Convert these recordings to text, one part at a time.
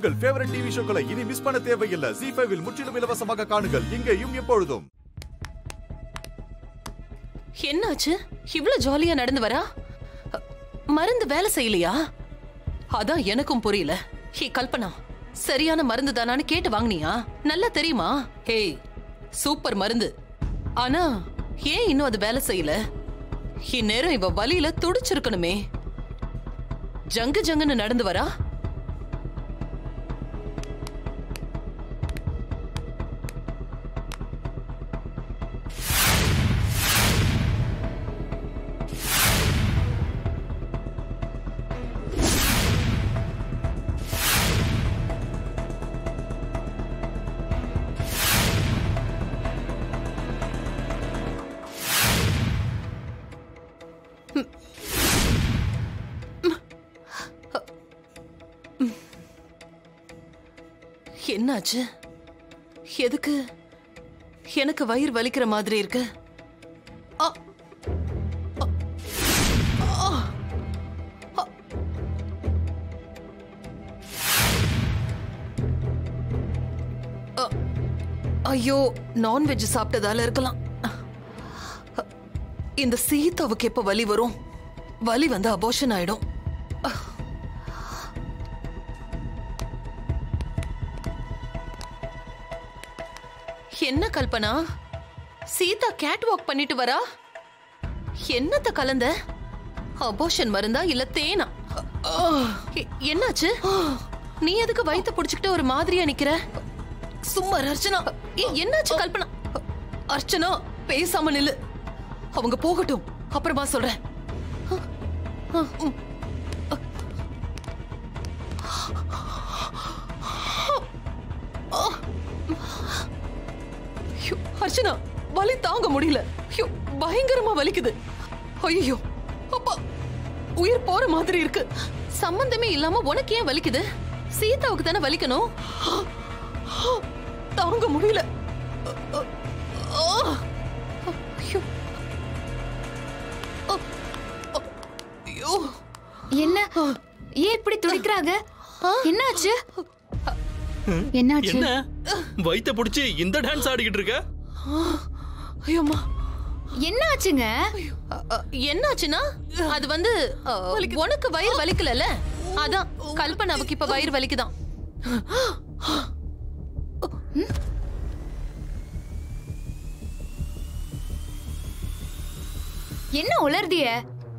உங்கள் favourite TV ஷோக்களை இனி miss பண்ண தேவையில்லை ஜி ஃபைவில் முற்றிலும் இலவசமாக காணுங்கள் இங்கேயும் எப்பொழுதும் என்னாச்சு இவ்ளோ ஜாலியா நடந்து வரா அ, மருந்து வேலை செய்யலையா அதான் எனக்கும் புரியல ஹே கல்பனா சரியான மருந்து தானான்னு கேட்டு வாங்குனியா நல்லா தெரியுமா ஹேய் சூப்பர் மருந்து ஆனா ஏன் இன்னும் அது வேலை செய்யல இந்நேரம் இவ வலியில துடிச்சிருக்கணுமே ஜங்கு ஜங்குன்னு நடந்து வரா என்னாச்சு எதுக்கு எனக்கு வயிறு வலிக்கிற மாதிரி இருக்கு அ, அ, ஆ, அ. அ, ஐயோ நான்வெஜ் சாப்பிட்டதால இருக்கலாம் இந்த சீதாவுக்கு எப்ப வலி வரும் வலி வந்து அபோஷன் ஆயிடும் என்ன கல்பனா சீதா கேட் வாக் பண்ணிட்டு வரா என்னத்த கலந்த அபோஷன் மருந்தா இல்ல தேனா எ- என்னாச்சு நீ எதுக்கு வயித்த புடிச்சுக்கிட்டு ஒரு மாதிரியா நிக்கிற சும்மா இரு, அர்ச்சனா ஏய், என்னாச்சு கல்பனா அர்ச்சனா பேசாம நில்லு அவங்க போகட்டும் அப்புறமா சொல்றேன் ஐயோ, அர்ச்சனா வலி தாங்க முடியல ஐயோ பயங்கரமா வலிக்குது ஐயோ அப்பா உயிர் போற மாதிரி இருக்கு சம்பந்தமே இல்லாம உனக்கு ஏன் வலிக்குது சீதாவுக்கு தானே வலிக்கணும் தாங்க முடியல ஐயோ ஐயோ என்ன ஏன் இப்படி துடிக்கிறாங்க என்னாச்சு என்னாச்சு என்ன வயித்த புடிச்சு இந்த டான்ஸ் ஆடிக்கிட்டு இருக்க ஐயோம்மா என்னாச்சுங்க அ, அ, என்னாச்சுன்னா அது வந்து அ, உனக்கு வயிறு வலிக்கலல்ல அதான் கல்பனாவுக்கு இப்ப வயிறு வலிக்குதான் என்ன உளர்திய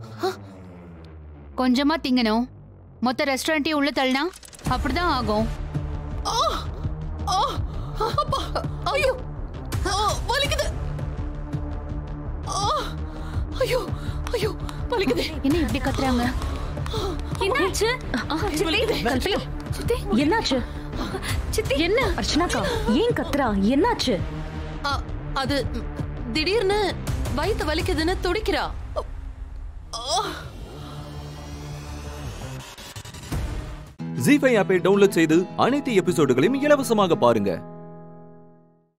கொஞ்சமா திங்கணும் மொத்த ரெஸ்டாரண்ட்டையும் உள்ள தள்ளினா அப்படிதான் ஆகும் ஆ, அப்பா, ஐயோ ஆ, வலிக்குது ஆ, ஐயோ ஐயோ வலிக்குது என்ன இப்படி கத்துறாங்க என்னாச்சு கல்பனா என்னாச்சு என்ன அர்ச்சனாக்கா ஏன் கத்துறா என்னாச்சு ஆ, அது ம், திடீர்னு வயித்து வலிக்குதுன்னு துடிக்கிறா ஜி ஃபைவ் ஆப்பை டவுன்லோட் செய்து அனைத்து எபிசோடுகளையும் இலவசமாக பாருங்க